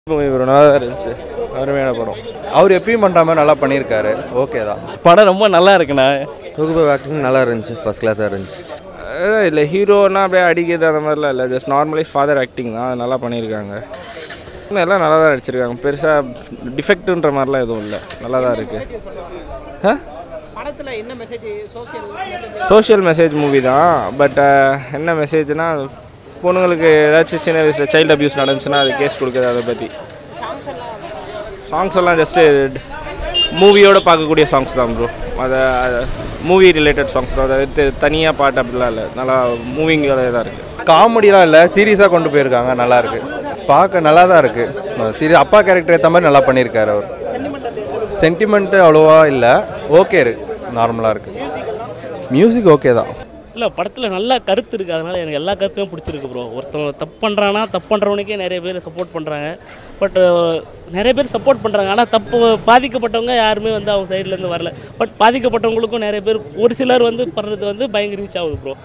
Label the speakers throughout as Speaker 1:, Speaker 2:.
Speaker 1: Movie bro நல்லா தான் இருந்துச்சு அருமையான படம்
Speaker 2: அவர் எப்பயும் பண்ணுற மாதிரி நல்லா பண்ணியிருக்காரு ஓகே தான்
Speaker 1: படம் ரொம்ப நல்லா இருக்குண்ணா
Speaker 3: சுகுபாய் ஆக்டிங் நல்லா இருந்துச்சு ஃபர்ஸ்ட் கிளாஸாக இருந்துச்சு
Speaker 1: அதான் இல்லை ஹீரோனா அப்படியே அடிக்கிறது அந்த மாதிரிலாம் இல்லை ஜஸ்ட் நார்மலி ஃபாதர் ஆக்டிங் தான் அது நல்லா பண்ணியிருக்காங்க இன்னும் எல்லாம் நல்லா தான் நடிச்சிருக்காங்க பெருசாக டிஃபெக்ட்டுன்ற மாதிரிலாம் எதுவும் இல்லை நல்லா தான் இருக்குது ஆ
Speaker 4: படத்தில் என்ன message social
Speaker 1: social message movie தான் பட் என்ன மெசேஜ்னா பொண்ணுங்களுக்கு ஏதாச்சும் சின்ன வயசில் சைல்டு அபியூஸ் நடந்துச்சுன்னா அது கேஸ் கொடுக்குறது அதை பற்றி சாங்ஸ் எல்லாம் ஜஸ்ட்டு மூவியோட பார்க்கக்கூடிய சாங்ஸ் தான் ப்ரோ அதை மூவி ரிலேட்டட் சாங்ஸ் தான் அதை வித்து தனியாக பாட்டு அப்படிலாம் இல்லை நல்லா மூவிங்கோட தான் இருக்குது
Speaker 2: காமெடிலாம் இல்லை சீரியஸாக கொண்டு போயிருக்காங்க நல்லா இருக்கு பார்க்க நல்லா தான் இருக்கு சீரியஸ் அப்பா கேரக்டர் ஏற்ற மாதிரி நல்லா பண்ணியிருக்காரு அவர் சென்டிமெண்ட்டு அவ்வளோவா இல்லை ஓகே இருக்கு நார்மலாக இருக்கு மியூசிக் ஓகே தான்
Speaker 5: இல்லை படத்தில் நல்ல கருத்து இருக்குது அதனால் எனக்கு எல்லா கருத்துமே பிடிச்சிருக்கு ப்ரோ ஒருத்தவங்க தப்பு பண்ணுறான்னா தப்பு பண்ணுறவனுக்கே நிறைய பேர் சப்போர்ட் பண்ணுறாங்க பட் நிறைய பேர் சப்போர்ட் பண்ணுறாங்க ஆனால் தப்பு பாதிக்கப்பட்டவங்க யாருமே வந்து அவங்க சைட்லேருந்து வரல பட் பாதிக்கப்பட்டவங்களுக்கும் நிறைய பேர் ஒரு சிலர் வந்து பண்ணுறது வந்து பயங்கர ரீச் ஆகுது bro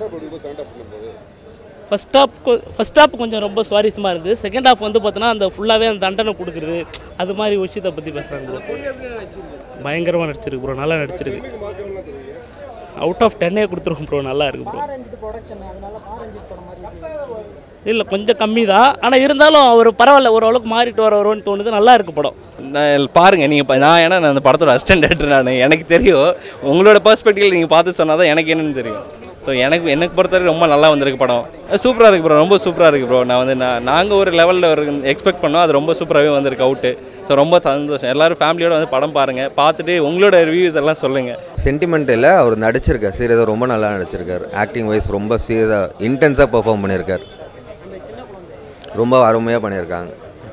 Speaker 5: first half first half கொஞ்சம் ரொம்ப சுவாரஸ்யமாக இருந்தது செகண்ட் ஹாஃப் வந்து பார்த்தோன்னா அந்த ஃபுல்லாகவே அந்த தண்டனை கொடுக்குறது அது மாதிரி விஷயத்தை பற்றி பேசுகிறாங்க ப்ரோ பயங்கரமாக நடிச்சிருக்கு ப்ரோ நல்லா நடிச்சிருக்கு அவுட் ஆஃப் டென்னே கொடுத்துருவோம் ப்ரோ நல்லா இருக்கு ப்ரோ
Speaker 4: ரஞ்சித் ப்ரொடக்ஷன் அதனால பா ரஞ்சித் படம் மாதிரி இருக்கு.
Speaker 5: இல்லை கொஞ்சம் கம்மி தான் ஆனால் இருந்தாலும் அவர் பரவாயில்ல ஓரளவுக்கு மாறிட்டு வரவரோன்னு தோணுது நல்லா இருக்கு படம்
Speaker 6: நான் பாருங்கள் நீங்கள் நான் ஏன்னா நான் அந்த படத்தோட அசிஸ்டன்ட் டேரக்டர் நான் எனக்கு தெரியும் உங்களோட பெர்ஸ்பெக்டிவ் நீங்கள் பார்த்து சொன்னால் தான் எனக்கு என்னன்னு தெரியும் ஸோ எனக்கு எனக்கு பொறுத்தவரைக்கும் ரொம்ப நல்லா வந்திருக்கு படம் சூப்பராக இருக்குது ப்ரோ ரொம்ப சூப்பராக இருக்குது ப்ரோ நான் வந்து நான் நாங்கள் ஒரு லெவலில் ஒரு எக்ஸ்பெக்ட் பண்ணோம் அது ரொம்ப சூப்பராகவே வந்திருக்கு அவுட்டு ஸோ ரொம்ப சந்தோஷம் எல்லோரும் ஃபேமிலியோட வந்து படம் பாருங்கள் பார்த்துட்டு உங்களோட ரிவ்யூஸ் எல்லாம் சொல்லுங்கள்
Speaker 3: சென்டிமெண்ட் இல்லை அவர் நடிச்சிருக்கார் சீரியஸாக ரொம்ப நல்லா நடிச்சிருக்காரு ஆக்டிங் வைஸ் ரொம்ப சீரியஸாக இன்டென்ஸாக பெர்ஃபார்ம் பண்ணியிருக்காரு ரொம்ப அருமையாக பண்ணியிருக்காங்க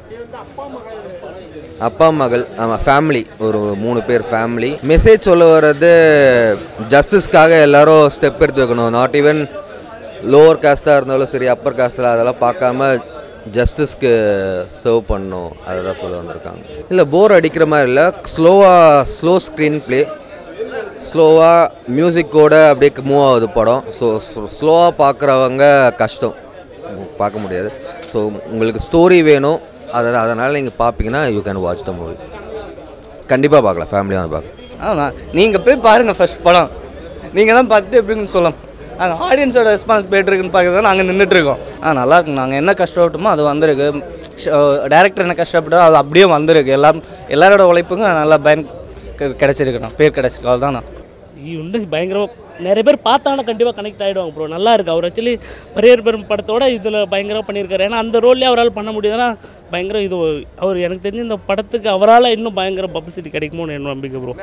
Speaker 3: அப்பா மகள் ஆமாம் ஃபேமிலி ஒரு மூணு பேர் ஃபேமிலி மெசேஜ் சொல்ல வர்றது ஜஸ்டிஸ்க்காக எல்லாரும் ஸ்டெப் எடுத்து வைக்கணும் நாட் ஈவன் லோவர் காஸ்ட்டாக இருந்தாலும் சரி அப்பர் காஸ்ட்டில் அதெல்லாம் பார்க்காம ஜஸ்டிஸ்க்கு சர்வ் பண்ணணும் அதை தான் சொல்ல வந்திருக்காங்க இல்லை போர் அடிக்கிற மாதிரி இல்லை ஸ்லோவாக ஸ்லோ ஸ்க்ரீன் ப்ளே ஸ்லோவாக மியூசிக்கோட அப்படியே மூவ் ஆகுது படம் ஸோ ஸ்லோவாக பார்க்குறவங்க கஷ்டம் பார்க்க முடியாது ஸோ உங்களுக்கு ஸ்டோரி வேணும் அதை அதனால் நீங்கள் பார்ப்பீங்கன்னா you can watch the movie கண்டிப்பாக பார்க்கலாம் ஃபேமிலியான பார்க்கலாம்
Speaker 7: ஆமாம் நீங்கள் போய் பாருங்கள் ஃபர்ஸ்ட் படம் நீங்கள் தான் பார்த்துட்டு எப்படின்னு சொல்லலாம் நாங்கள் ஆடியன்ஸோட ரெஸ்பான்ஸ் போயிட்டுருக்குன்னு பார்க்க தான் நாங்கள் நின்றுட்டுருக்கோம் ஆ நல்லா இருக்கு நாங்கள் என்ன கஷ்டப்பட்டோமோ அது வந்திருக்கு டேரக்டர் என்ன கஷ்டப்பட்டோ அது அப்படியே வந்திருக்கு எல்லாம் எல்லாரோட உழைப்புக்கும் நல்லா பயன் கி- கிடைச்சிருக்குண்ணா பேர் கிடைச்சிருக்கு அவ்வளோதாண்ணா
Speaker 5: இன்னும் பயங்கரமாக நிறைய பேர் பார்த்தாங்கன்னா கண்டிப்பாக கனெக்ட் ஆகிடுவாங்க ப்ரோ நல்லா இருக்கு அவர் ஆக்சுவலி பரியர் பெரும் படத்தோட இதில் பயங்கரமாக பண்ணியிருக்காரு ஏன்னா அந்த ரோல்லே அவரால் பண்ண முடியுதுன்னா பயங்கர இது அவர் எனக்கு தெரிஞ்சு இந்த படத்துக்கு அவரால் இன்னும் பயங்கர பப்ளிசிட்டி கிடைக்குமோன்னு என்ன நம்பிக்கை ப்ரோ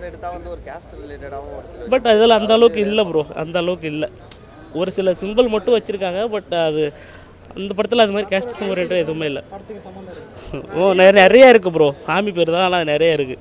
Speaker 5: பட் அதில் அந்த அளவுக்கு இல்லை ப்ரோ அந்த அளவுக்கு இல்லை ஒரு சில சிம்பிள் மட்டும் வச்சுருக்காங்க பட் அது அந்த படத்தில் அது மாதிரி கேஸ்ட் ஓரியன்ட் எதுவுமே இல்லை ஓ நிறைய நிறைய இருக்குது ப்ரோ சாமி பேர் தான் ஆனால் நிறைய இருக்குது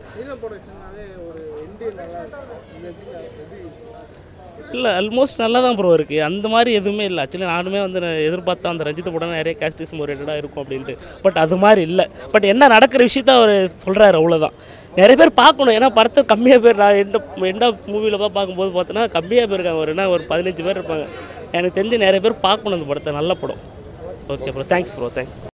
Speaker 5: இல்லை ஆல்மோஸ்ட் நல்லா தான் ப்ரோ இருக்குது அந்த மாதிரி எதுவுமே இல்லை ஆக்சுவலி நானுமே வந்து நான் எதிர்பார்த்தேன் அந்த ரஞ்சித் படம் நிறைய கேஸ்டிசம் ஓரியன்டாக இருக்கும் அப்படின்ட்டு பட் அது மாதிரி இல்லை பட் என்ன நடக்கிற விஷயத்த அவர் சொல்கிறாரு அவ்வளோதான் நிறைய பேர் பார்க்கணும் ஏன்னா படத்தை கம்மியாக பேர் நான் எந்த எந்த மூவியில் தான் பார்க்கும்போது பார்த்தோன்னா கம்மியாக பேர் இருக்காங்க ஒரு என்ன ஒரு பதினஞ்சு பேர் இருப்பாங்க எனக்கு தெரிஞ்சு நிறைய பேர் பார்க்கணும் அந்த படத்தை நல்ல படம் okay bro thanks bro thanks